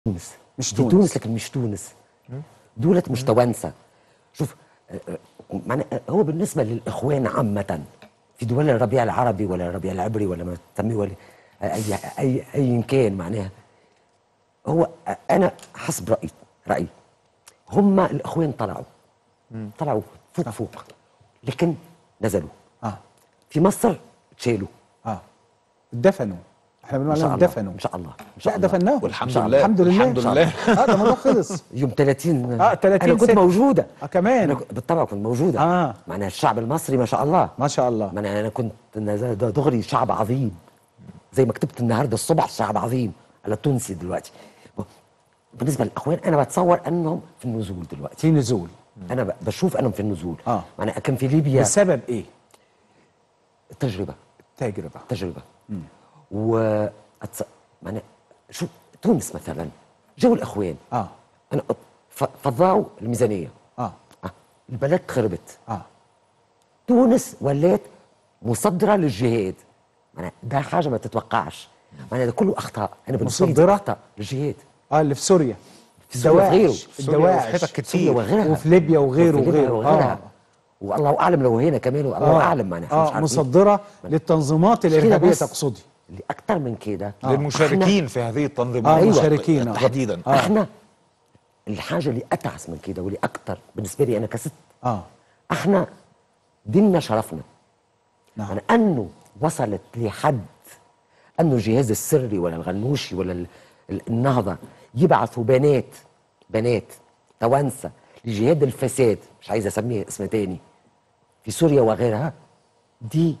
تونس مش دي تونس. تونس لكن مش تونس دولت مش توانسه شوف آه، آه، معنى آه، هو بالنسبه للاخوان عامه في دول الربيع العربي ولا الربيع العبري ولا ما تسميه ولا آه، اي اي اي كان معناها هو آه، انا حسب رايي رايي هم الاخوان طلعوا طلعوا فوق فوق لكن نزلوا اه في مصر تشالوا اه دفنوا احنا بنقول ان شاء عليهم الله دفنوا ان شاء الله ان شاء لا الله دفناهم والحمد إن شاء لله الحمد لله الحمد لله اه ده الموضوع خلص يوم 30 آه، 30 انا كنت ستة. موجوده آه، كمان. انا ك- بالطبع كنت موجوده آه. معناها الشعب المصري ما شاء الله ما شاء الله معناها انا كنت أنا ده ده دغري شعب عظيم زي ما كتبت النهارده الصبح شعب عظيم على تونسي دلوقتي بالنسبه للاخوان انا بتصور انهم في النزول دلوقتي في نزول انا ب- بشوف انهم في النزول آه. معناها كان في ليبيا بسبب ايه؟ تجربه تجربه تجربه و أتص... معناها شو تونس مثلا جو الاخوان اه انا أط- ف- فضاوا الميزانيه اه آه. البلد خربت اه تونس ولات مصدره للجهاد معناها ده حاجه ما تتوقعش معناها ده كله اخطاء انا بالنسبه لي دي مصدرة؟ اخطاء للجهاد اه اللي في سوريا في سوريا وغيره. الدواعش سوريا الدواعش وفي حتت كتير. وغيرها وفي ليبيا وغيره وفي ليبيا وغيره وغيرها اه والله اعلم لو هنا كمان والله اعلم معناها إحنا مش اه عارفين. مصدره للتنظيمات مش كده الارهابيه بس. تقصدي اللي اكتر من كده للمشاركين في هذه التنظيمات آه، أيوة. مشاركين. تحديدا آه. احنا الحاجه اللي اتعس من كده واللي اكتر بالنسبه لي انا كست اه احنا ديننا شرفنا نعم يعني انه وصلت لحد انه الجهاز السري ولا الغنوشي ولا ال- ال- النهضه يبعثوا بنات بنات توانسه لجهاد الفساد مش عايز اسميه اسم تاني في سوريا وغيرها دي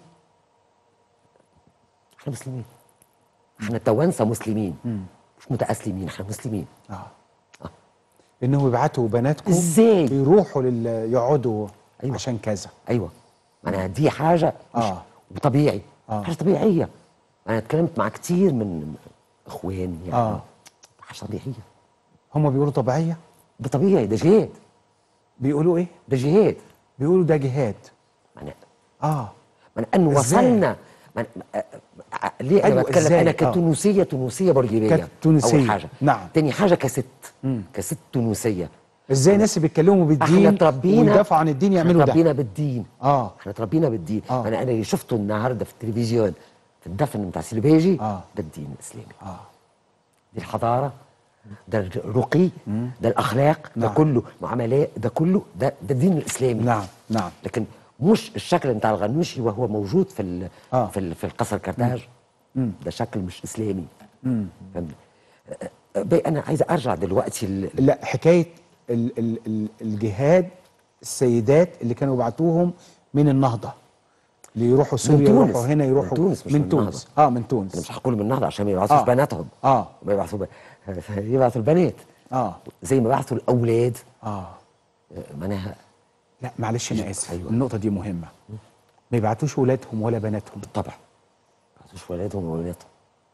احنا مسلمين احنا توانسه مسلمين مش متاسلمين احنا مسلمين اه انهم يبعتوا بناتكم إزاي؟ يروحوا لل... يقعدوا أيوة. عشان كذا ايوه معناها دي حاجه مش آه. طبيعي آه. حاجه طبيعيه انا اتكلمت مع كتير من اخواني يعني آه. حاجه طبيعيه هم بيقولوا طبيعيه ده طبيعي ده جهاد بيقولوا ايه ده جهاد بيقولوا ده جهاد معناها اه من انه إزاي؟ وصلنا من آه، آه، ليه انا أيوة، بتكلم إزاي؟ انا آه. كتونسيه تونسيه برجيبيه كتونسية، اول حاجه نعم. تاني حاجه كست كست تونسيه ازاي ناس بيتكلموا بالدين احنا تربينا ويدافعوا عن الدين يعملوا احنا ده تربينا بالدين اه احنا تربينا بالدين آه. انا انا اللي شفته النهارده في التلفزيون في الدفن بتاع سيلبيجي آه. ده الدين الاسلامي اه دي الحضاره ده الرقي ده الاخلاق ده نعم. كله معاملات ده كله ده ده الدين الاسلامي نعم نعم لكن مش الشكل بتاع الغنوشي وهو موجود في ال آه. في ال في القصر كرتاج ده شكل مش اسلامي فهمت؟ أه، أه، بقى انا عايز ارجع دلوقتي ل- لا حكايه ال ال ال الجهاد السيدات اللي كانوا يبعتوهم من النهضه اللي يروحوا سوريا تونس. يروحوا هنا يروحوا من تونس مش من من تونس النهضة. اه من انا تونس مش هقول من النهضه عشان ما يبعثوش آه. بناتهم اه ما يبعثوا ب... يبعثوا البنات اه زي ما بعثوا الاولاد اه أه، معناها لا معلش انا اسف أيوة. النقطه دي مهمه ما يبعتوش ولادهم ولا بناتهم بالطبع ما يبعثوش ولادهم وولادهم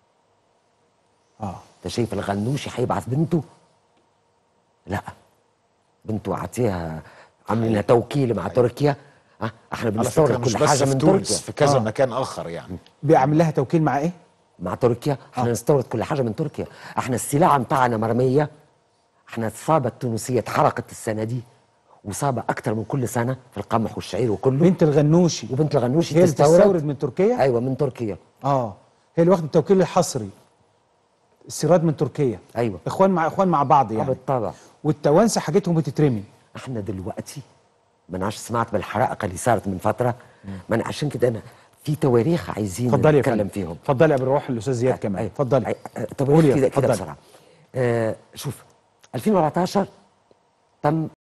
اه انت شايف الغنوشي هيبعث بنته؟ لا بنته عطيها عاملين توكيل مع تركيا ها احنا على فكره بنستورد مش كل بس حاجه في من تونس تركيا في كذا آه. مكان اخر يعني بيعمل لها توكيل مع ايه مع تركيا احنا نستورد كل حاجه من تركيا احنا السلع بتاعنا مرميه احنا الصابه التونسيه اتحرقت السنه دي وصابه اكتر من كل سنه في القمح والشعير وكله بنت الغنوشي وبنت الغنوشي هي اللي بتستورد من تركيا ايوه من تركيا اه هي اللي واخده التوكيل الحصري استيراد من تركيا ايوه اخوان مع اخوان مع بعض آه، يعني بالطبع والتوانسه حاجتهم بتترمي احنا دلوقتي ما نعرفش سمعت بالحرائق اللي صارت من فتره ما أنا عشان كده انا في تواريخ عايزين اتفضلي يا نتكلم فندم فيهم اتفضلي يا بنروح للاستاذ زياد كمان أي- اتفضلي أي- طب قولي كده كده اتفضلي. بسرعه آه شوف 2014 تم